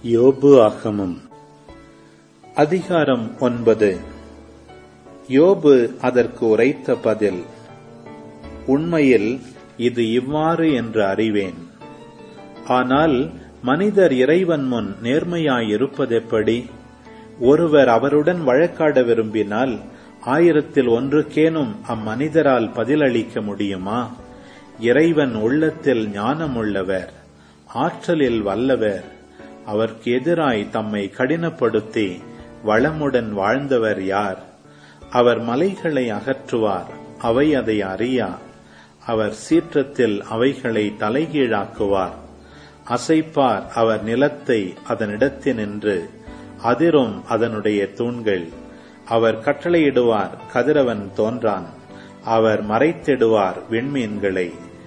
யோபு ஆகமம் அதிகாரம் ஒன்பது யோபு அதற்கு உரைத்த பதில் உண்மையில் இது இவ்வாறு என்று அறிவேன் ஆனால் மனிதர் இறைவன் முன் நேர்மையாயிருப்பதெப்படி ஒருவர் அவருடன் வழக்காட விரும்பினால் ஆயிரத்தில் ஒன்றுக்கேனும் அம்மனிதரால் பதிலளிக்க முடியுமா இறைவன் உள்ளத்தில் ஞானமுள்ளவர் ஆற்றலில் வல்லவர் அவர்க்கு எதிராய் தம்மை கடினப்படுத்தி வளமுடன் வாழ்ந்தவர் யார் அவர் மலைகளை அகற்றுவார் அவை அதை அறியா அவர் சீற்றத்தில் அவைகளை தலைகீழாக்குவார் அசைப்பார் அவர் நிலத்தை அதனிடத்தினின்று அதிரும் அதனுடைய தூண்கள் அவர் கட்டளையிடுவார் கதிரவன் தோன்றான் அவர் மறைத்திடுவார் விண்மீன்களை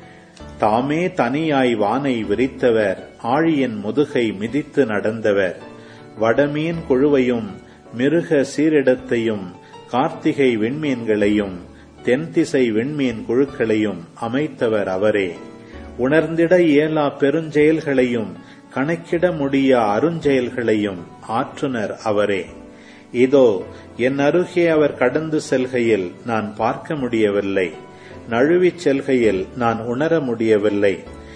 தாமே தனியாய் வானை விரித்தவர் ஆழியின் முதுகை மிதித்து நடந்தவர் வடமீன் குழுவையும் மிருக சீரிடத்தையும் கார்த்திகை விண்மீன்களையும் தென்திசை விண்மீன் குழுக்களையும் அமைத்தவர் அவரே உணர்ந்திட இயலா பெருஞ்செயல்களையும் கணக்கிட முடிய அருஞ்செயல்களையும் ஆற்றுனர் அவரே இதோ என் அருகே அவர் கடந்து செல்கையில் நான் பார்க்க முடியவில்லை நழுவிச் செல்கையில் நான் உணர முடியவில்லை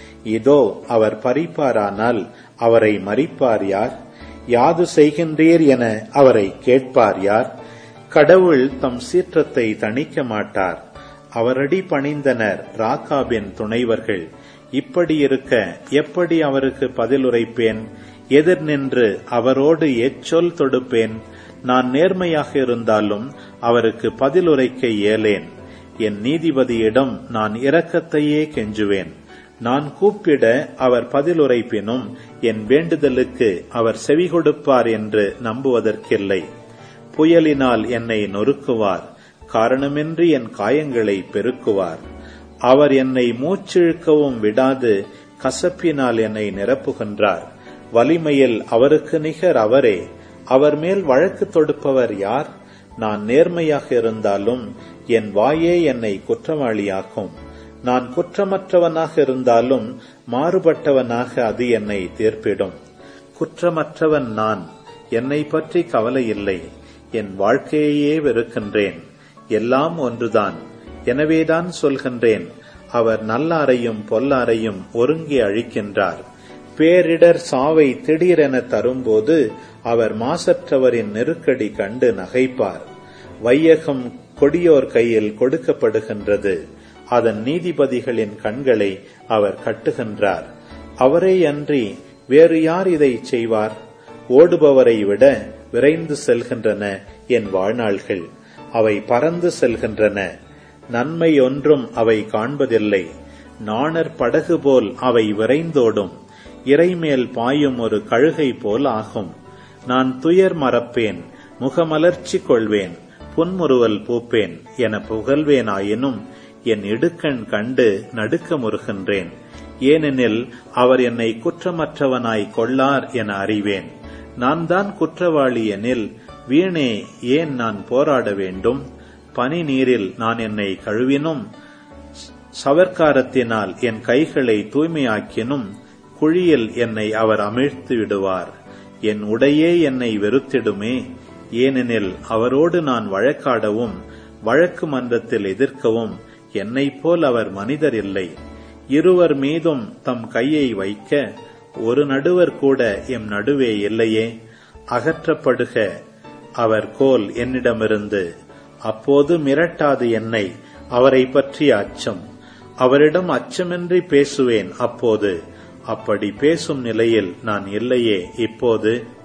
இதோ அவர் பறிப்பாரானால் அவரை மறிப்பார் யார் யாது செய்கின்றீர் என அவரை கேட்பார் யார் கடவுள் தம் சீற்றத்தை தணிக்க மாட்டார் அவரடி பணிந்தனர் ராக்காபின் துணைவர்கள் இப்படி இருக்க எப்படி அவருக்கு பதிலுரைப்பேன் எதிர் நின்று அவரோடு எச்சொல் தொடுப்பேன் நான் நேர்மையாக இருந்தாலும் அவருக்கு பதிலுரைக்க இயலேன் என் நீதிபதியிடம் நான் இரக்கத்தையே கெஞ்சுவேன் நான் கூப்பிட அவர் பதிலுரைப்பினும் என் வேண்டுதலுக்கு அவர் செவி கொடுப்பார் என்று நம்புவதற்கில்லை புயலினால் என்னை நொறுக்குவார் காரணமின்றி என் காயங்களை பெருக்குவார் அவர் என்னை மூச்சிழுக்கவும் விடாது கசப்பினால் என்னை நிரப்புகின்றார் வலிமையில் அவருக்கு நிகர் அவரே அவர் மேல் வழக்கு தொடுப்பவர் யார் நான் நேர்மையாக இருந்தாலும் என் வாயே என்னை குற்றவாளியாக்கும் நான் குற்றமற்றவனாக இருந்தாலும் மாறுபட்டவனாக அது என்னை தீர்ப்பிடும் குற்றமற்றவன் நான் என்னை பற்றி கவலை இல்லை என் வாழ்க்கையையே வெறுக்கின்றேன் எல்லாம் ஒன்றுதான் எனவேதான் சொல்கின்றேன் அவர் நல்லாரையும் பொல்லாரையும் ஒருங்கி அழிக்கின்றார் பேரிடர் சாவை திடீரென தரும்போது அவர் மாசற்றவரின் நெருக்கடி கண்டு நகைப்பார் வையகம் கொடியோர் கையில் கொடுக்கப்படுகின்றது அதன் நீதிபதிகளின் கண்களை அவர் கட்டுகின்றார் அவரே அன்றி வேறு யார் இதை செய்வார் ஓடுபவரை விட விரைந்து செல்கின்றன என் வாழ்நாள்கள் அவை பறந்து செல்கின்றன நன்மை ஒன்றும் அவை காண்பதில்லை நாணர் படகு போல் அவை விரைந்தோடும் இறைமேல் பாயும் ஒரு கழுகை போல் ஆகும் நான் துயர் மறப்பேன் முகமலர்ச்சி கொள்வேன் புன்முறுவல் பூப்பேன் என புகழ்வேன் ஆயினும் என் இடுக்கண் கண்டு நடுக்க முறுகின்றேன் ஏனெனில் அவர் என்னை குற்றமற்றவனாய் கொள்ளார் என அறிவேன் நான் தான் குற்றவாளி எனில் வீணே ஏன் நான் போராட வேண்டும் பனி நீரில் நான் என்னை கழுவினும் சவர்க்காரத்தினால் என் கைகளை தூய்மையாக்கினும் குழியில் என்னை அவர் அமிழ்த்து விடுவார் என் உடையே என்னை வெறுத்திடுமே ஏனெனில் அவரோடு நான் வழக்காடவும் வழக்கு மன்றத்தில் எதிர்க்கவும் என்னைப் போல் அவர் மனிதர் இல்லை இருவர் மீதும் தம் கையை வைக்க ஒரு நடுவர் கூட எம் நடுவே இல்லையே அகற்றப்படுக அவர் கோல் என்னிடமிருந்து அப்போது மிரட்டாது என்னை அவரை பற்றிய அச்சம் அவரிடம் அச்சமின்றி பேசுவேன் அப்போது அப்படி பேசும் நிலையில் நான் இல்லையே இப்போது